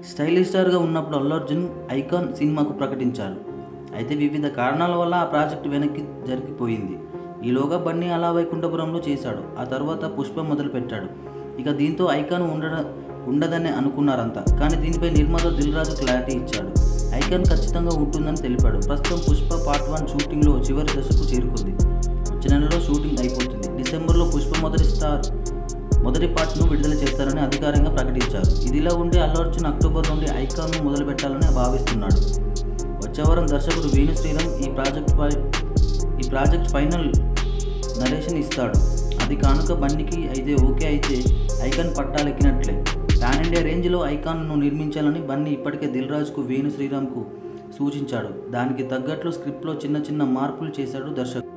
stylish స్టార్గా ఉన్నప్పుడు Allu Arjun icon సినిమాకు ప్రకటించారు అయితే వివిధ కారణాల వల్ల ఆ ప్రాజెక్ట్ వెనక్కి జరిగిపోయింది ఈలోగా బన్నీ అలా వైకుంఠపురంలో చేశాడు ఆ తర్వాత పుష్ప మొదలు పెట్టాడు ఇక దీంతో ఐకాన్ ఉండడ ఉండదని అనుకున్నారంతా కానీ దీనిపై నిర్మాత దిల్ రాజు క్లారిటీ ఇచ్చాడు ఐకాన్ ఖచ్చితంగా ఉంటుందని తెలిపాడు ప్రస్తుతం పుష్ప పార్ట్ వన్ షూటింగ్లో చివరి దశకు చేరుకుంది వచ్చే నెలలో షూటింగ్ అయిపోతుంది డిసెంబర్లో పుష్ప మొదటి స్టార్ మొదటి పార్ట్ను విడుదల చేస్తారని అధికారికంగా ప్రకటించారు ఇదిలా ఉండి అల్లు అర్జున్ అక్టోబర్ నుండి ఐకాన్ను మొదలు పెట్టాలని భావిస్తున్నాడు వచ్చే వారం దర్శకుడు వేణు శ్రీరామ్ ఈ ప్రాజెక్ట్ పై ఈ ప్రాజెక్ట్ ఫైనల్ నరేషన్ ఇస్తాడు అది కానుక బండికి అయితే ఓకే అయితే ఐకాన్ పట్టాలెక్కినట్లే పాన్ ఇండియా రేంజ్లో ఐకాన్ను నిర్మించాలని బన్నీ ఇప్పటికే దిల్ రాజుకు వేణు శ్రీరామ్కు సూచించాడు దానికి తగ్గట్లు స్క్రిప్ట్లో చిన్న చిన్న మార్పులు చేశాడు దర్శకుడు